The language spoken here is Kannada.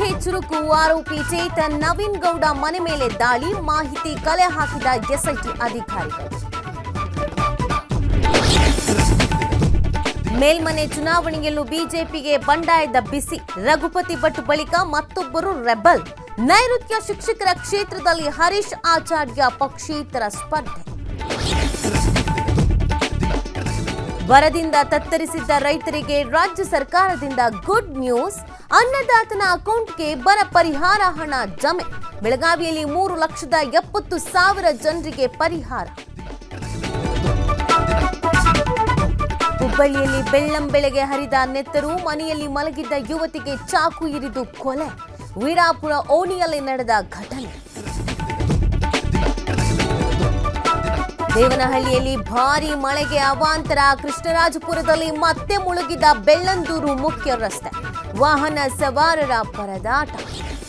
ತನಿಖೆ ಚುರುಕು ಆರೋಪಿ ಚೇತನ್ ನವೀನ್ ಗೌಡ ಮನೆ ಮೇಲೆ ದಾಳಿ ಮಾಹಿತಿ ಕಲೆ ಹಾಕಿದ ಎಸ್ಐಟಿ ಅಧಿಕಾರಿಗಳು ಮೇಲ್ಮನೆ ಚುನಾವಣೆಯಲ್ಲೂ ಬಿಜೆಪಿಗೆ ಬಂಡಾಯದ ಬಿಸಿ ರಘುಪತಿ ಭಟ್ ಬಳಿಕ ಮತ್ತೊಬ್ಬರು ರೆಬಲ್ ನೈಋತ್ಯ ಶಿಕ್ಷಕರ ಕ್ಷೇತ್ರದಲ್ಲಿ ಹರೀಶ್ ಆಚಾರ್ಯ ಪಕ್ಷೇತರ ಸ್ಪರ್ಧೆ ಬರದಿಂದ ತತ್ತರಿಸಿದ್ದ ರೈತರಿಗೆ ರಾಜ್ಯ ಸರ್ಕಾರದಿಂದ ಗುಡ್ ನ್ಯೂಸ್ ಅನ್ನದಾತನ ಅಕೌಂಟ್ಗೆ ಬರ ಪರಿಹಾರ ಹಣ ಜಮೆ ಬೆಳಗಾವಿಯಲ್ಲಿ ಮೂರು ಲಕ್ಷದ ಎಪ್ಪತ್ತು ಸಾವಿರ ಜನರಿಗೆ ಪರಿಹಾರ ಹುಬ್ಬಳ್ಳಿಯಲ್ಲಿ ಬೆಳ್ಳಂ ಬೆಳಗ್ಗೆ ಹರಿದ ನೆತ್ತರು ಮನೆಯಲ್ಲಿ ಮಲಗಿದ್ದ ಯುವತಿಗೆ ಚಾಕು ಇರಿದು ಕೊಲೆ ವೀರಾಪುರ ಓಣಿಯಲ್ಲಿ ನಡೆದ ಘಟನೆ ದೇವನಹಳ್ಳಿಯಲ್ಲಿ ಭಾರೀ ಮಳೆಗೆ ಅವಾಂತರ ಕೃಷ್ಣರಾಜಪುರದಲ್ಲಿ ಮತ್ತೆ ಮುಳುಗಿದ ಬೆಳ್ಳಂದೂರು ಮುಖ್ಯ ರಸ್ತೆ ವಾಹನ ಸವಾರರ ಪರದಾಟ